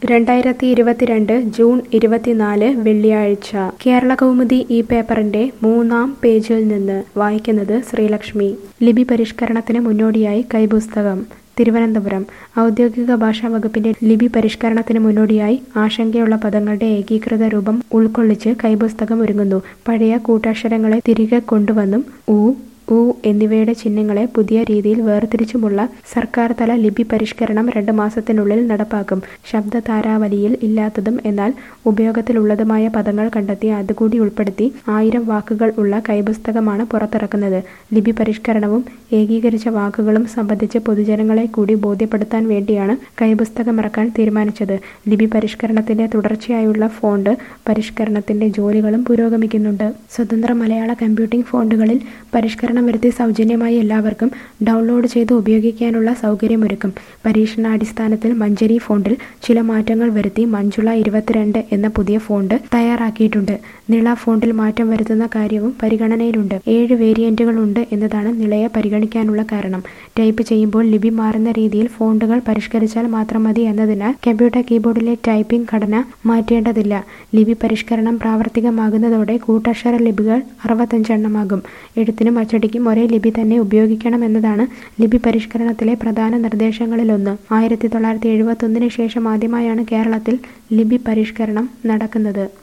രണ്ടായിരത്തി ഇരുപത്തിരണ്ട് ജൂൺ ഇരുപത്തിനാല് വെള്ളിയാഴ്ച കേരള കൗമുദി ഈ പേപ്പറിന്റെ മൂന്നാം പേജിൽ നിന്ന് വായിക്കുന്നത് ശ്രീലക്ഷ്മി ലിപി പരിഷ്കരണത്തിന് മുന്നോടിയായി കൈപുസ്തകം തിരുവനന്തപുരം ഔദ്യോഗിക ഭാഷാ വകുപ്പിന്റെ ലിപി പരിഷ്കരണത്തിന് മുന്നോടിയായി ആശങ്കയുള്ള പദങ്ങളുടെ ഏകീകൃത രൂപം ഉൾക്കൊള്ളിച്ച് കൈപുസ്തകം ഒരുങ്ങുന്നു പഴയ കൂട്ടക്ഷരങ്ങളെ തിരികെ കൊണ്ടുവന്നും ഉ ഉ എന്നിവയുടെ ചിഹ്നങ്ങളെ പുതിയ രീതിയിൽ വേർതിരിച്ചുമുള്ള സർക്കാർ തല ലിപി പരിഷ്കരണം രണ്ട് മാസത്തിനുള്ളിൽ നടപ്പാക്കും ശബ്ദ താരാവലിയിൽ ഇല്ലാത്തതും എന്നാൽ ഉപയോഗത്തിലുള്ളതുമായ പദങ്ങൾ കണ്ടെത്തി അതുകൂടി ഉൾപ്പെടുത്തി ആയിരം വാക്കുകൾ ഉള്ള കൈപുസ്തകമാണ് പുറത്തിറക്കുന്നത് ലിപി പരിഷ്കരണവും ഏകീകരിച്ച വാക്കുകളും സംബന്ധിച്ച് പൊതുജനങ്ങളെ കൂടി ബോധ്യപ്പെടുത്താൻ വേണ്ടിയാണ് കൈപുസ്തകം ഇറക്കാൻ തീരുമാനിച്ചത് ലിപി പരിഷ്കരണത്തിന്റെ തുടർച്ചയായുള്ള ഫോണ്ട് പരിഷ്കരണത്തിന്റെ ജോലികളും പുരോഗമിക്കുന്നുണ്ട് സ്വതന്ത്ര മലയാള കമ്പ്യൂട്ടിംഗ് ഫോണ്ടുകളിൽ പരിഷ്കരണം വരുത്തി സൗജന്യമായി എല്ലാവർക്കും ഡൗൺലോഡ് ചെയ്ത് ഉപയോഗിക്കാനുള്ള സൗകര്യമൊരുക്കും പരീക്ഷണാടിസ്ഥാനത്തിൽ മഞ്ചരി ഫോണ്ടിൽ ചില മാറ്റങ്ങൾ വരുത്തി മഞ്ജുള ഇരുപത്തിരണ്ട് എന്ന പുതിയ ഫോണ്ട് തയ്യാറാക്കിയിട്ടുണ്ട് നിള ഫോണ്ടിൽ മാറ്റം വരുത്തുന്ന കാര്യവും പരിഗണനയിലുണ്ട് ഏഴ് വേരിയന്റുകൾ ഉണ്ട് എന്നതാണ് നിളയെ പരിഗണിക്കാനുള്ള കാരണം ടൈപ്പ് ചെയ്യുമ്പോൾ ലിപി മാറുന്ന രീതിയിൽ ഫോണ്ടുകൾ പരിഷ്കരിച്ചാൽ മാത്രം മതി എന്നതിനാൽ കമ്പ്യൂട്ടർ കീബോർഡിലെ ടൈപ്പിംഗ് ഘടന മാറ്റേണ്ടതില്ല ലിപി പരിഷ്കരണം പ്രാവർത്തികമാകുന്നതോടെ കൂട്ടക്ഷര ലിപികൾ അറുപത്തഞ്ചെണ്ണമാകും എഴുത്തിനും അച്ചടിക്കും ഒരേ ലിപി തന്നെ ഉപയോഗിക്കണം എന്നതാണ് ലിപി പരിഷ്കരണത്തിലെ പ്രധാന നിർദ്ദേശങ്ങളിലൊന്ന് ആയിരത്തി തൊള്ളായിരത്തി എഴുപത്തൊന്നിന് ശേഷം ആദ്യമായാണ് കേരളത്തിൽ ലിപി പരിഷ്കരണം നടക്കുന്നത്